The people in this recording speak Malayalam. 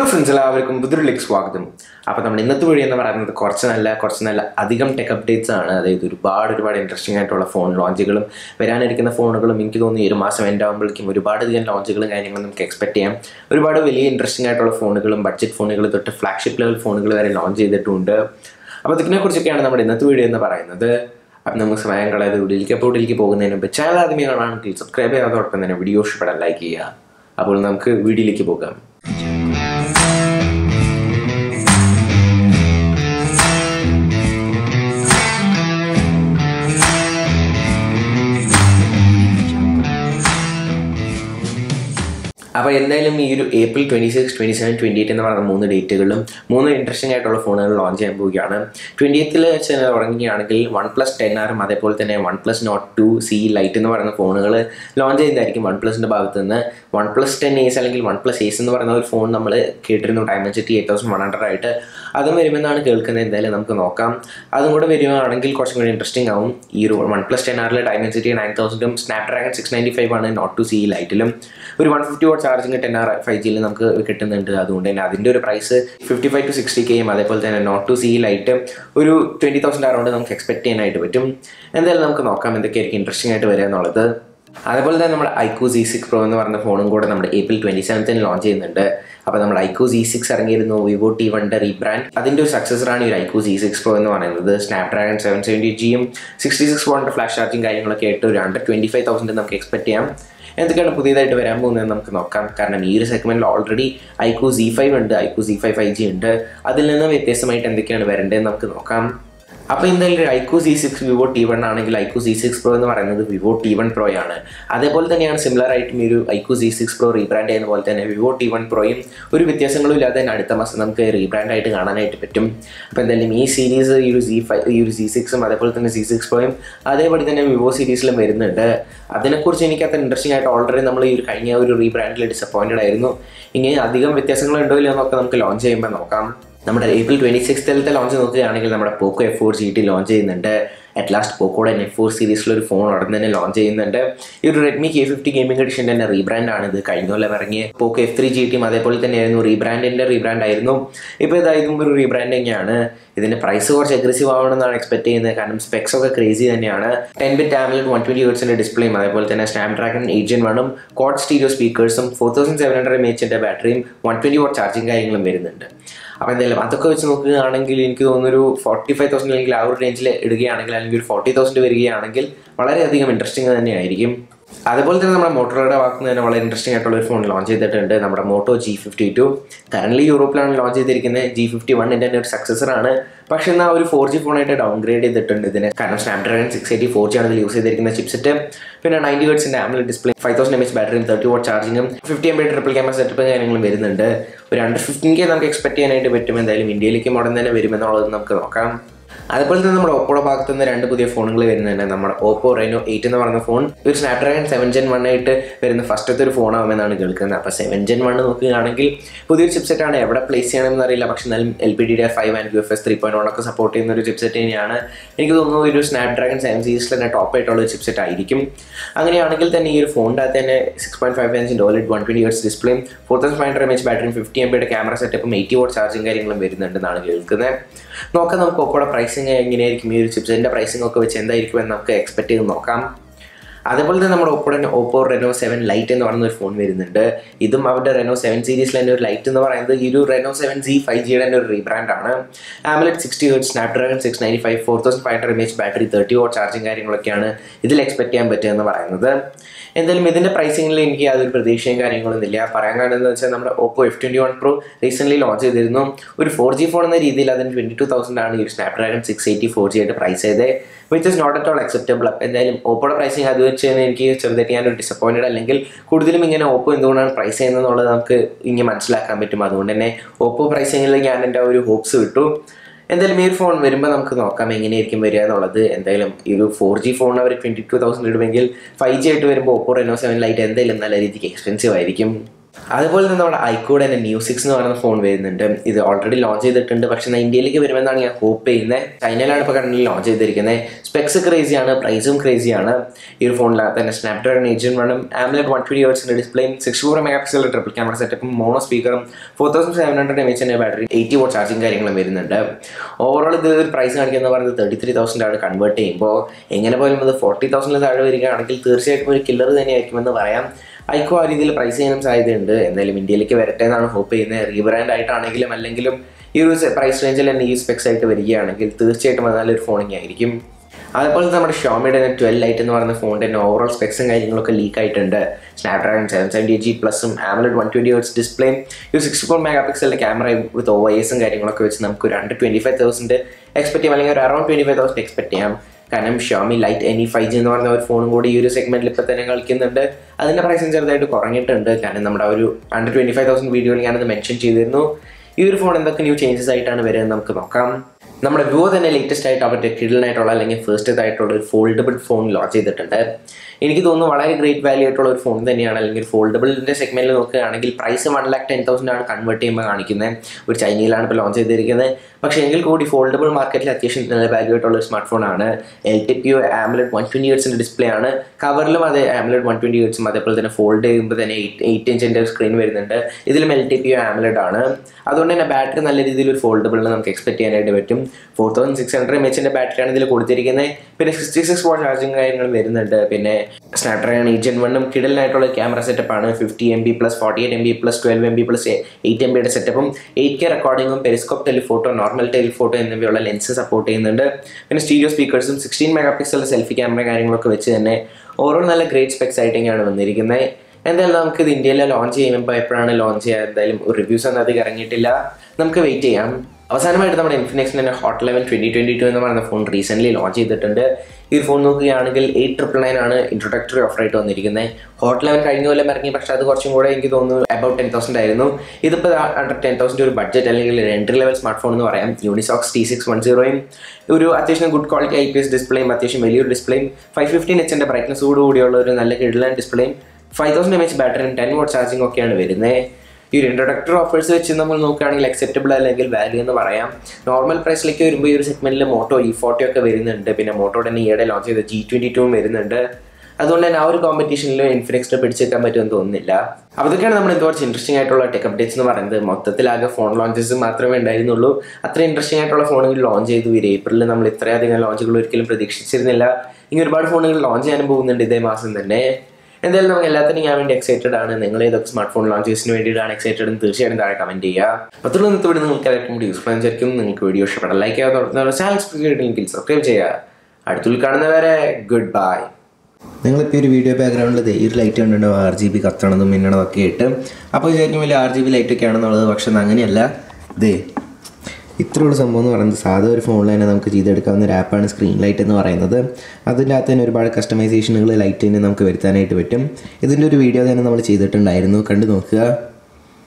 ഫ്രണ്ട്സ് എല്ലാവർക്കും പുതിയൊരുലേക്ക് സ്വാഗതം അപ്പോൾ നമ്മൾ ഇന്നത്തെ വഴി എന്ന് പറയുന്നത് കുറച്ച് നല്ല കുറച്ച് നല്ല അധികം ടെക് അപ്ഡേറ്റ്സ് ആണ് അതായത് ഒരുപാട് ഒരുപാട് ഇൻട്രസ്റ്റിംഗ് ആയിട്ടുള്ള ഫോൺ ലോഞ്ചുകളും വരാനിരിക്കുന്ന ഫോണുകളും എനിക്ക് തോന്നുന്നു ഈ ഒരു മാസം എൻ്റെ ആകുമ്പോഴേക്കും ഒരുപാട് അധികം ലോഞ്ചുകളും കാര്യങ്ങളും നമുക്ക് എക്സ്പെക്ട് ചെയ്യാം ഒരുപാട് വലിയ ഇൻട്രസ്റ്റിംഗ് ആയിട്ടുള്ള ഫോണുകളും ബഡ്ജറ്റ് ഫോണുകൾ തൊട്ട് ഫ്ലാഗ്ഷിപ്പ് ലെവൽ ഫോണുകൾ വരെ ലോഞ്ച് ചെയ്തിട്ടുണ്ട് അപ്പോൾ ഇതിനെക്കുറിച്ചൊക്കെയാണ് നമ്മുടെ ഇന്നത്തെ വീഡിയോ എന്ന് പറയുന്നത് അപ്പം നമുക്ക് സമയം കളയാതെ വീഡിയോയിലേക്ക് അപ്പോൾ വീഡിയോയിലേക്ക് പോകുന്നതിന് മുമ്പ് ചാനൽ ആദ്യമേ കാണാണെങ്കിൽ സബ്സ്ക്രൈബ് ചെയ്യാതോടൊപ്പം തന്നെ വീഡിയോ ഇഷ്ടപ്പെടാൻ ലൈക്ക് ചെയ്യുക അപ്പോൾ നമുക്ക് വീഡിയോയിലേക്ക് പോകാം അപ്പോൾ എന്തായാലും ഈ ഒരു April twenty six twenty seven twenty eight എന്ന് പറയുന്ന മൂന്ന് ഡേറ്റുകളിലും മൂന്ന് ഇൻട്രസ്റ്റിംഗ് ആയിട്ടുള്ള ഫോണുകൾ ലോഞ്ച് ചെയ്യാൻ പോവുകയാണ് ട്വൻറ്റി എയ്ത്തിൽ വെച്ച് തുടങ്ങുകയാണെങ്കിൽ വൺ പ്ലസ് ടെൻ ആറും അതേപോലെ തന്നെ OnePlus Nord two C Lite എന്ന് പറയുന്ന ഫോണുകൾ ലോഞ്ച് ചെയ്യുന്നതായിരിക്കും വൺ പ്ലസിൻ്റെ ഭാഗത്ത് നിന്ന് വൺ പ്ലസ് ടെൻ ഏസ് അല്ലെങ്കിൽ വൺ പ്ലസ് ഏസ് എന്ന് പറയുന്ന ഒരു ഫോൺ നമ്മൾ കേട്ടിരുന്നു Dimensity eight thousand one hundred ആയിട്ട് അതും വരുമെന്നാണ് കേൾക്കുന്നത് എന്തായാലും നമുക്ക് നോക്കാം അതും കൂടെ വരികയാണെങ്കിൽ കുറച്ചും കൂടി ഇൻട്രസ്റ്റിംഗ് ആവും ഈ ഒരു വൺ പ്ലസ് ടെൻ ആറിൽ ഡയമൻസിറ്റി നയൻ തൗസൻഡും സ്നാപ്ഡ്രാഗൺ സിക്സ് നയൻറ്റി ഫൈവ് ആണ് നോട്ട് ടു സി ലൈറ്റിലും ഒരു one fifty watt charging ten R five ജിയിൽ നമുക്ക് കിട്ടുന്നുണ്ട് അതുകൊണ്ട് തന്നെ അതിൻ്റെ ഒരു price fifty five to sixty കെയും അതേപോലെ തന്നെ നോട്ട് ടു സി ലൈറ്റ് ഒരു ട്വൻറ്റി തൗസൻഡ് അറൗണ്ട് നമുക്ക് എക്സ്പെക്ട് ചെയ്യാനായിട്ട് പറ്റും എന്തായാലും നമുക്ക് നോക്കാം എന്തൊക്കെയായിരിക്കും ഇൻട്രസ്റ്റിംഗ് ആയിട്ട് വരിക എന്നുള്ളത് അതേപോലെ തന്നെ നമ്മുടെ ഐക്കോ സി സിക്സ് പ്രോ എന്ന് പറയുന്ന ഫോണും കൂടെ നമ്മുടെ ഏപ്രിൽ ട്വൻറ്റി സെവൻത്തിന് ലോഞ്ച് ചെയ്യുന്നുണ്ട് അപ്പോൾ നമ്മൾ ഐക്കോ സി സിക്സ് ഇറങ്ങിയിരുന്നു വിവോ ടി വണ്ടെ റീബ്രാൻഡ് അതിൻ്റെ ഒരു സക്സസറാണ് ഈ ഒരു ഐക്കോ സി സിക്സ് പ്രോ എന്ന് പറയുന്നത് സ്നാപ്ഡ്രാഗൺ സെവൻ സെവൻറ്റി ജിയും സിക്സ്റ്റി സിക്സ് വോണിൻ്റെ ഫ്ലാഷ് ചാർജിങ് കാര്യങ്ങളൊക്കെ ആയിട്ട് ഒരു ഹൺഡ്രഡ് ട്വൻറ്റി ഫൈവ് തൗസൻഡ് നമുക്ക് എക്സ്പെക്ട് ചെയ്യാം എന്തൊക്കെയാണ് പുതിയതായിട്ട് വരാൻ പോകുന്നത് നമുക്ക് നോക്കാം കാരണം ഈ ഒരു സെഗ്മെന്റിൽ ഓൾറെഡി ഐക്കോ സി ഫൈവ് ഉണ്ട് iQOO Z five five G ഉണ്ട് അതിൽ നിന്ന് വ്യത്യസ്തമായിട്ട് എന്തൊക്കെയാണ് വരേണ്ടതെന്ന് നമുക്ക് നോക്കാം അപ്പോൾ എന്തായാലും ഒരു iQOO Z six Vivo T one ആണെങ്കിൽ ഐക്കോ സി സിക്സ് പ്രോ എന്ന് പറയുന്നത് വിവോ ടി വൺ പ്രോ ആണ് അതേപോലെ തന്നെയാണ് സിമിലർ ആയിട്ടും ഈ ഒരു iQOO Z six pro rebrand ചെയ്യുന്ന പോലെ തന്നെ വിവോ ടി വൺ പ്രോയും ഒരു വ്യത്യാസങ്ങളും ഇല്ലാതെ തന്നെ അടുത്ത മാസം നമുക്ക് റീബ്രാൻഡ് ആയിട്ട് കാണാനായിട്ട് പറ്റും അപ്പോൾ എന്തായാലും ഈ സീരീസ് ഈ ഒരു സി ഫൈവ് ഈ ഒരു സി സിക്സും അതേപോലെ തന്നെ സി സിക്സ് പ്രോയും അതേപോലെ തന്നെ വിവോ സീരീസിലും വരുന്നുണ്ട് അതിനെക്കുറിച്ച് എനിക്ക് അത്ര ഇൻട്രസ്റ്റിംഗ് ആയിട്ട് ഓൾറെഡി നമ്മൾ ഈ ഒരു കഴിഞ്ഞ ഒരു റീബ്രാൻഡിൽ ഡിസപ്പോയിൻറ്റഡ് ആയിരുന്നു ഇങ്ങനെ അധികം വ്യത്യാസങ്ങൾ ഉണ്ടോ ഇല്ലയോ എന്നൊക്കെ നമുക്ക് ലോഞ്ച് ചെയ്യുമ്പോൾ നോക്കാം നമ്മുടെ ഏപ്രിൽ ട്വൻറ്റി സിക്സ്ത്തിലത്തെ ലോഞ്ച് നോക്കുകയാണെങ്കിൽ നമ്മുടെ Poco F four G T launch ചെയ്യുന്നുണ്ട് അറ്റ് ലാസ്റ്റ് പോക്കോയുടെ എഫ് ഫോർ സീരീസിലൊരു ഫോൺ ഉടൻ തന്നെ ലോഞ്ച് ചെയ്യുന്നുണ്ട് ഈ ഒരു Redmi K fifty gaming edition തന്നെ റീബ്രാൻഡ് ആണ് ഇത് കഴിഞ്ഞ കൊല്ലം ഇറങ്ങിയ പോക്കോ എഫ് ത്രീ ജി ടിയും അതേപോലെ തന്നെയായിരുന്നു റീബ്രാൻഡിൻ്റെ റീബ്രാൻഡ് ആയിരുന്നു ഇപ്പോൾ ഇതായതും ഒരു റീബ്രാൻഡ് തന്നെയാണ് ഇതിൻ്റെ പ്രൈസ് കുറച്ച് അഗ്രസീവ് ആവണമെന്നാണ് എക്സ്പെക്ട് ചെയ്യുന്നത് കാരണം സ്പെക്സ് ഒക്കെ ക്രേസി തന്നെയാണ് ten bit tablet one twenty ഹേർട്സിൻ്റെ ഡിസ്പ്ലേയും അതേപോലെ തന്നെ സ്നാപ്ഡ്രാഗൺ ഏജൻ വണ്ണും കോഡ് സ്റ്റീരിയോ സ്പീക്കേഴ്സും four thousand seven hundred M എച്ചിൻ്റെ ബാറ്ററിയും വൺ ട്വൻറ്റി വാട്ട് ചാർജിങ് കാര്യങ്ങളും വരുന്നുണ്ട് അപ്പോൾ എന്തായാലും അതൊക്കെ വെച്ച് നോക്കുകയാണെങ്കിൽ എനിക്ക് തോന്നുന്നൊരു ഫോർട്ടി ഫൈവ് തൗസൻഡ് അല്ലെങ്കിൽ ആ ഒരു റേഞ്ചിൽ ഇടുകയാണെങ്കിൽ അല്ലെങ്കിൽ ഒരു ഫോർട്ടി തൗസൻഡ് വരികയാണെങ്കിൽ വളരെയധികം ഇൻട്രസ്റ്റിംഗ് തന്നെയായിരിക്കും അതുപോലെ തന്നെ നമ്മുടെ മോട്ടോറുടെ ഭാഗത്ത് തന്നെ വളരെ ഇൻട്രസ്റ്റിംഗ് ആയിട്ടുള്ള ഒരു ഫോൺ ലോഞ്ച് ചെയ്തിട്ടുണ്ട് നമ്മുടെ Moto G fifty two current യൂറോപ്പിലാണ് ലോഞ്ച് ചെയ്തിരിക്കുന്നത് ജി ഫിഫ്റ്റി വണ്ണിൻ്റെ തന്നെ ഒരു സക്സസറാണ് പക്ഷേ എന്നാൽ ഒരു ഫോർ ജി ഫോണായിട്ട് ഡൗൺഗ്രേഡ് ചെയ്തിട്ടുണ്ട് ഇതിന് കാരണം Snapdragon six eighty four G ആണ് ഇതിൽ യൂസ് ചെയ്തിരിക്കുന്ന ചിപ്സെറ്റ് പിന്നെ നയൻറ്റി ഹേർട്സിൻ്റെ AMOLED display five thousand M H ബാറ്ററിയും തേർട്ടി വാട്ട് ചാർജിങ്ങും fifty M B triple camera സെറ്റപ്പും കാര്യങ്ങളും വരുന്നുണ്ട് ഒരു അണ്ടർ ഫിഫ്റ്റീൻ കെ നമുക്ക് എക്സ്പെക്ട് ചെയ്യാനായിട്ട് പറ്റും എന്തായാലും ഇന്ത്യയിലേക്ക് ഉടൻ തന്നെ വരുമെന്നുള്ളത് നമുക്ക് നോക്കാം അതുപോലെ തന്നെ നമ്മുടെ ഓപ്പോയുടെ ഭാഗത്ത് നിന്ന് രണ്ട് പുതിയ ഫോണുകൾ വരുന്നുണ്ട് നമ്മുടെ ഓപ്പോ റെനോ എയ്റ്റ് എന്ന് പറയുന്ന ഫോൺ ഒരു സ്നാപ്ഡ്രാഗൺ സെവൻ ജെൻ വൺ ആയിട്ട് വരുന്ന ഫസ്റ്റത്തെ ഒരു ഫോൺ ആവുമെന്നാണ് കേൾക്കുന്നത് അപ്പോൾ സെവൻ ജെൻ വൺ നോക്കുകയാണെങ്കിൽ പുതിയൊരു ചിപ്സെറ്റ് ആണ് എവിടെ പ്ലേസ് ചെയ്യണമെന്ന് അറിയില്ല പക്ഷേ എന്നാലും L P D D R five and U F S three point one ഒക്കെ സപ്പോർട്ട് ചെയ്യുന്ന ഒരു ചിപ്സെറ്റ് തന്നെയാണ് എനിക്ക് തോന്നുന്നു ഒരു സ്നാപ്ഡ്രാഗൺ സെവൻ സീരീസിൽ തന്നെ ടോപ്പ് ആയിട്ടുള്ള ഒരു ചിപ്സെറ്റ് ആയിരിക്കും അങ്ങനെയാണെങ്കിൽ തന്നെ ഈ ഒരു ഫോണിൻ്റെ അകത്ത് തന്നെ six point five inch OLED one twenty hertz ഡിസ്പ്ലേയും four thousand five hundred M H ബാറ്ററിയും ഫിഫ്റ്റി എം ബിയുടെ ക്യാമറ സെറ്റപ്പും എയ്റ്റി വോട്ട് ചാർജിങ് കാര്യങ്ങളും വരുന്നുണ്ടെന്നാണ് കേൾക്കുന്നത് നോക്കാം നമുക്ക് ഓപ്പോയുടെ പ്രൈസിങ് എങ്ങനെയായിരിക്കും ഈ ഒരു ചിപ്സിൻ്റെ പ്രൈസിംഗ് ഒക്കെ വെച്ച് എന്തായിരിക്കും എന്ന് നമുക്ക് എക്സ്പെക്ട് ചെയ്ത് നോക്കാം അതേപോലെ തന്നെ നമ്മുടെ Oppo Oppo Reno seven Lite എന്ന് പറയുന്ന ഒരു ഫോൺ വരുന്നുണ്ട് ഇതും അവരുടെ റെനോ സെവൻ സീരീസിൽ തന്നെ ഒരു ലൈറ്റ് എന്ന് പറയുന്നത് ഈ ഒരു റെനോ സെവൻ ജി ഫൈവ് ജിയുടെ തന്നെ ഒരു റീബ്രാൻഡ് ആണ് AMOLED sixty hertz Snapdragon six ninety five four thousand five hundred M H battery thirty watt charging കാര്യങ്ങളൊക്കെയാണ് ഇതിൽ എക്സ്പെക്ട് ചെയ്യാൻ പറ്റുക എന്ന് പറയുന്നത് എന്തായാലും ഇതിൻ്റെ പ്രൈസിങ്ങിൽ എനിക്ക് യാതൊരു പ്രതീക്ഷയും കാര്യങ്ങളൊന്നും ഇല്ല പറയാൻ കാരണം എന്ന് വെച്ചാൽ നമ്മുടെ Oppo F twenty one pro recently launch ചെയ്തിരുന്നു ഒരു ഫോർ ജി ഫോൺ എന്ന രീതിയിൽ അതിന് ട്വൻറ്റി ടു തൗസൻഡ് ആണ് ഈ ഒരു Snapdragon six eighty four G ആയിട്ട് പ്രൈസ് ചെയ്തത് which is not at all acceptable അപ്പം എന്തായാലും ഓപ്പോയുടെ പ്രൈസിങ് അത് വെച്ച് തന്നെ എനിക്ക് ചെറുതായിട്ട് ഞാനൊരു ഡിസപ്പോയിൻറ്റഡ് അല്ലെങ്കിൽ കൂടുതലും ഇങ്ങനെ ഓപ്പോ എന്തുകൊണ്ടാണ് പ്രൈസ് ചെയ്യുന്നത് എന്നുള്ളത് നമുക്ക് ഇങ്ങനെ മനസ്സിലാക്കാൻ പറ്റും അതുകൊണ്ട് തന്നെ ഓപ്പോ പ്രൈസിങ്ങിൽ ഞാൻ എൻ്റെ ഒരു ഹോപ്സ് വിട്ടു എന്തായാലും ഈ ഒരു ഫോൺ വരുമ്പോൾ നമുക്ക് നോക്കാം എങ്ങനെയായിരിക്കും വരിക എന്നുള്ളത് എന്തായാലും ഈ ഒരു ഫോർ ജി ഫോൺ അവർ ട്വൻറ്റി ടു തൗസൻഡ് ഇടുമെങ്കിൽ ഫൈവ് ജി ആയിട്ട് വരുമ്പോൾ ഓപ്പോ റെനോ സെവൻ ലൈറ്റ് എന്തായാലും നല്ല രീതിക്ക് എക്സ്പെൻസീവ് ആയിരിക്കും അതുപോലെ തന്നെ നമ്മുടെ ഐക്കോഡ് തന്നെ ന്യൂ സിക്സ് എന്ന് പറയുന്ന ഫോൺ വരുന്നുണ്ട് ഇത് ഓൾറെഡി ലോഞ്ച് ചെയ്തിട്ടുണ്ട് പക്ഷേ എന്നാൽ ഇന്ത്യയിലേക്ക് വരുമെന്നാണ് ഞാൻ ഹോപ്പ് ചെയ്യുന്നത് ചൈനയിലാണ് ഇപ്പോൾ കറന്റ് ലോഞ്ച് ചെയ്തിരിക്കുന്നത് സ്പെക്സ് ക്രേസിയാണ് പ്രൈസും ക്രേസിയാണ് ഈ ഒരു ഫോണിനകത്ത് തന്നെ സ്നാപ്ഡ്രാഗൺ ഏജൻ വേണം ആംലെറ്റ് വൺ ട്വൻറ്റി ഹേർട്സിൻ്റെ ഡിസ്പ്ലേയും six four mega pixel triple camera സെറ്റപ്പും മോണോ സ്പീക്കറും four thousand seven hundred M എച്ചിൻ്റെ ബാറ്ററി എയ്റ്റി വോട്ട് ചാർജിങ് കാര്യങ്ങളും വരുന്നുണ്ട് ഓവറോൾ ഇത് ഒരു പ്രൈസ് കാണിക്കുന്നത് പറയുന്നത് തേർട്ടി ത്രീ തൗസൻഡ് ആണ് കൺവേർട്ട് ചെയ്യുമ്പോൾ എങ്ങനെ പോലും അത് ഫോർട്ടി തൗസൻഡിൽ താഴെ വരികയാണെങ്കിൽ തീർച്ചയായിട്ടും ഒരു കില്ലർ തന്നെയായിരിക്കുമെന്ന് പറയാം ഐക്കോ ആ രീതിയിൽ പ്രൈസ് ചെയ്യാനും സാധ്യതയുണ്ട് എന്തായാലും ഇന്ത്യയിലേക്ക് വരട്ടെ എന്നാണ് ഹോപ്പ് ചെയ്യുന്നത് റീബ്രാൻഡ് ആയിട്ടാണെങ്കിലും അല്ലെങ്കിലും ഈ ഒരു പ്രൈസ് റേഞ്ചിൽ തന്നെ ഈ സ്പെക്സ് ആയിട്ട് വരികയാണെങ്കിൽ തീർച്ചയായിട്ടും അത് നല്ലൊരു ഫോണിങ് ആയിരിക്കും അതുപോലെ നമ്മുടെ ഷോമിയുടെ തന്നെ ട്വൽവ് ലൈറ്റ് എന്ന് പറയുന്ന ഫോണിൻ്റെ തന്നെ ഓവറോൾ സ്പെക്സും കാര്യങ്ങളൊക്കെ ലീക്ക് ആയിട്ടുണ്ട് സ്നാപ്ഡ്രാഗൺ സെവൻ സെവൻറ്റി ജി പ്ലസും ആമലഡ് വൺ ട്വൻറ്റി ഹേർട്സ് ഡിസ്പ്ലേയും ഒരു സിക്സ്റ്റി ഫോർ മെഗാ പിക്സലിൻ്റെ ക്യാമറ വിത്ത് ഒ എസും കാര്യങ്ങളൊക്കെ വെച്ച് നമുക്ക് ഒരു under twenty five thousand expect ചെയ്യാം അല്ലെങ്കിൽ ഒരു around twenty five thousand expect ചെയ്യാം കാരണം Xiaomi lite any five G എന്ന് പറഞ്ഞ ഒരു ഫോണും കൂടി ഈ ഒരു സെഗ്മെന്റിൽ ഇപ്പോൾ തന്നെ കളിക്കുന്നുണ്ട് അതിൻ്റെ പ്രൈസും ചെറുതായിട്ട് കുറഞ്ഞിട്ടുണ്ട് കാരണം നമ്മുടെ ഒരു അണ്ടർ ട്വൻറ്റി ഫൈവ് തൗസൻഡ് വീഡിയോയിൽ ഞാനത് മെൻഷൻ ചെയ്തിരുന്നു ഈ ഒരു ഫോൺ എന്തൊക്കെ ന്യൂ ചേഞ്ചസ് ആയിട്ടാണ് വരുന്നത് നമുക്ക് നോക്കാം നമ്മുടെ വ്യൂ തന്നെ ലേറ്റസ്റ്റ് ആയിട്ട് അവരുടെ കിഡിലായിട്ടുള്ള അല്ലെങ്കിൽ ഫസ്റ്റ് ആയിട്ടുള്ള ഒരു ഫോൾഡബിൾ ഫോൺ ലോഞ്ച് ചെയ്തിട്ടുണ്ട് എനിക്ക് തോന്നുന്നു വളരെ ഗ്രേറ്റ് വാല്യൂ ആയിട്ടുള്ള ഒരു ഫോൺ തന്നെയാണ് അല്ലെങ്കിൽ ഫോൾഡബിളിൻ്റെ സെഗ്മെന്റിൽ നോക്കുകയാണെങ്കിൽ price one lakh ten thousand ആണ് കൺവേർട്ട് ചെയ്യുമ്പോൾ കാണിക്കുന്നത് ഒരു ചൈനയിലാണ് ഇപ്പോൾ ലോഞ്ച് ചെയ്തിരിക്കുന്നത് പക്ഷേ എങ്കിൽ കൂടി ഫോൾഡബിൾ മാർക്കറ്റിൽ അത്യാവശ്യം നല്ല വാല്യൂ ആയിട്ടുള്ള ഒരു സ്മാർട്ട് ഫോണാണ് L T P O AMOLED one twenty ഹേർട്സിൻ്റെ ഡിസ്പ്ലേ ആണ് കവറിലും അതേ ആംലറ്റ് വൺ ട്വൻറ്റി ഹേർട്സും അതേപോലെ തന്നെ ഫോൾഡ് ചെയ്യുമ്പോൾ തന്നെ എയ്റ്റ് എയ്റ്റ് ഇഞ്ചിൻ്റെ സ്ക്രീൻ വരുന്നുണ്ട് ഇതിലും L T P O AMOLED ആണ് അതുകൊണ്ട് തന്നെ ബാറ്ററി നല്ല രീതിയിൽ ഒരു ഫോൾഡബിളിൽ നമുക്ക് എക്സ്പെക്ട് ചെയ്യാനായിട്ട് പറ്റും four thousand six hundred M എച്ചിൻ്റെ ബാറ്ററിയാണ് ഇതിൽ കൊടുത്തിരിക്കുന്നത് പിന്നെ സിക്സ്റ്റി സിക്സ് വാട്ട് ചാർജിങ് കാര്യങ്ങളും വരുന്നുണ്ട് പിന്നെ സ്നാപ്ഡ്രാഗൺ ഏജൻ വണ്ണും കിടലിനായിട്ടുള്ള ക്യാമറ സെറ്റപ്പാണ് fifty M B plus forty eight M B plus twelve M B plus eight M ബിയുടെ സെറ്റപ്പും എയ്റ്റ് കെ റെക്കോർഡിങ്ങും പെരിസ്കോപ്പ് ടെലിഫോട്ടോ നോർമൽ ടെലിഫോട്ടോ എന്നിവയുള്ള ലെൻസ് സപ്പോർട്ട് ചെയ്യുന്നുണ്ട് പിന്നെ സ്റ്റീരിയോ സ്പീക്കേഴ്സും sixteen mega pixel selfie camera കാര്യങ്ങളൊക്കെ വെച്ച് തന്നെ ഓവറോൾ നല്ല ഗ്രേറ്റ് സ്പെക്സ് ആയിട്ടൊക്കെയാണ് വന്നിരിക്കുന്നത് എന്തായാലും നമുക്ക് ഇത് ഇന്ത്യയിൽ ലോഞ്ച് ചെയ്യുമ്പോൾ എപ്പോഴാണ് ലോഞ്ച് ചെയ്യുക എന്തായാലും റിവ്യൂസ് ഒന്നും അധികം ഇറങ്ങിയിട്ടില്ല നമുക്ക് വെയിറ്റ് ചെയ്യാം അവസാനമായിട്ട് നമ്മുടെ ഇൻഫിനിക്സിന് തന്നെ hot eleven twenty twenty two എന്ന് പറയുന്ന ഫോൺ റീസെൻ്റ്ലി ലോഞ്ച് ചെയ്തിട്ടുണ്ട് ഈ ഒരു ഫോൺ നോക്കുകയാണെങ്കിൽ എയ്റ്റ് ട്രിപ്പിൾ നയൻ ആണ് ഇൻട്രൊഡക്ടറി ഓഫറായിട്ട് വന്നിരിക്കുന്നത് ഹോട്ട് ലെവൻ കഴിഞ്ഞ കൊല്ലം ഇറങ്ങി പക്ഷേ അത് കുറച്ചും കൂടെ എനിക്ക് തോന്നുന്നു അബൌട്ട് ടെൻ തൗസൻഡ് ആയിരുന്നു ഇതിപ്പോൾ അണ്ടർ ടെൻ തൗസൻഡ് ഒരു ബഡ്ജറ്റ് അല്ലെങ്കിൽ എൻട്രി ലെവൽ സ്മാർട്ട് ഫോൺ എന്ന് പറയാം യൂണിസോക്സ് ടി സിക്സ് വൺ സീറോയും ഒരു അത്യാവശ്യം good quality I P S ഡിസ്പ്ലേയും അത്യാവശ്യം വലിയൊരു ഡിസ്പ്ലേയും ഫൈവ് ഫിഫ്റ്റീൻ എച്ചിൻ്റെ ബ്രൈറ്റ്നസോട് കൂടിയുള്ള ഒരു നല്ല കിഡ്ലൻ ഡിസ്പ്ലേയും ഫൈവ് തൗസൻഡ് എം എച്ച് ബാറ്ററിയും ടെൻ വോട്ട് ചാർജിങ് ഒക്കെയാണ് വരുന്നത് ഈ ഒരു ഇൻട്രൊഡക്ടറി ഓഫേഴ്സ് വെച്ച് നമ്മൾ നോക്കുകയാണെങ്കിൽ അക്സെപ്റ്റബിൾ അല്ലെങ്കിൽ വാല്യൂ എന്ന് പറയാം നോർമൽ പ്രൈസിലേക്ക് വരുമ്പോൾ ഈ ഒരു സെഗ്മെന്റിൽ മോട്ടോ ഇ ഫോർട്ടി ഒക്കെ വരുന്നുണ്ട് പിന്നെ മോട്ടോ തന്നെ ഈയിടെ ലോഞ്ച് ചെയ്ത ജി ട്വൻറ്റി ടൂവും വരുന്നുണ്ട് അതുകൊണ്ട് തന്നെ ആ ഒരു കോമ്പറ്റീഷനിൽ ഇൻഫിനിക്സിനെ പിടിച്ചേക്കാൻ പറ്റുമെന്ന് തോന്നുന്നില്ല അപ്പോൾ അതൊക്കെയാണ് നമ്മൾ കുറച്ച് ഇൻട്രസ്റ്റിംഗ് ആയിട്ടുള്ള ടെക് അപ്ഡേറ്റ്സ് എന്ന് പറയുന്നത് മൊത്തത്തിലാകെ ഫോൺ ലോഞ്ചസ് മാത്രമേ ഉണ്ടായിരുന്നുള്ളൂ അത്ര ഇൻട്രസ്റ്റിംഗ് ആയിട്ടുള്ള ഫോണുകൾ ലോഞ്ച് ചെയ്തു ഈ ഏപ്രിലിൽ നമ്മൾ ഇത്രയധികം ലോഞ്ചുകൾ ഒരിക്കലും പ്രതീക്ഷിച്ചിരുന്നില്ല ഇനി ഒരുപാട് ഫോണുകൾ ലോഞ്ച് ചെയ്യാനും പോകുന്നുണ്ട് ഇതേ മാസം തന്നെ എന്തായാലും നമുക്ക് എല്ലാത്തിനും ഞാൻ വേണ്ടി എക്സൈറ്റഡ് ആണ് നിങ്ങൾ ഏതൊക്കെ സ്മാർട്ട് ഫോൺ ലോഞ്ചേഴ്സിന് വേണ്ടിയിട്ടാണ് എക്സൈറ്റഡ് എന്ന് തീർച്ചയായിട്ടും താഴെ കമന്റ് ചെയ്യുക പത്തുള്ള ഇന്നത്തെ വീഡിയോ നിങ്ങൾക്ക് എല്ലാവർക്കും കൂടി യൂസ്ഫുൾ ആയിരിക്കും നിങ്ങൾക്ക് വീഡിയോ ഇഷ്ടപ്പെടാൻ ലൈക്ക് ചെയ്യാതെ ചാനൽ സബ്സ്ക്രൈബ് ചെയ്യുക അടുത്തുള്ള കാണുന്നവരെ ഗുഡ് ബൈ നിങ്ങളിപ്പോൾ ഒരു വീഡിയോ ബാക്ക്ഗ്രൗണ്ടിൽ ഈ ഒരു ലൈറ്റ് കണ്ടിട്ടുണ്ടാവും ആർ ജി ബി കത്തണതും മിന്നണതും ഒക്കെ ആയിട്ട് അപ്പോൾ വിചാരിക്കും വലിയ ആർ ജി ബി ലൈറ്റൊക്കെ ആണെന്നുള്ളത് പക്ഷെ അത് അങ്ങനെയല്ല ദേ ഇത്രയുള്ള സംഭവം എന്ന് പറയുന്നത് സാധാ ഒരു ഫോണിൽ തന്നെ നമുക്ക് ചെയ്തെടുക്കാവുന്ന ഒരു ആപ്പാണ് സ്ക്രീൻ ലൈറ്റ് എന്ന് പറയുന്നത് അതിൻ്റെ അകത്ത് തന്നെ ഒരുപാട് കസ്റ്റമൈസേഷനുകൾ ലൈറ്റിന് നമുക്ക് വരുത്താനായിട്ട് പറ്റും ഇതിൻ്റെ ഒരു വീഡിയോ തന്നെ നമ്മൾ ചെയ്തിട്ടുണ്ടായിരുന്നു കണ്ടു നോക്കുക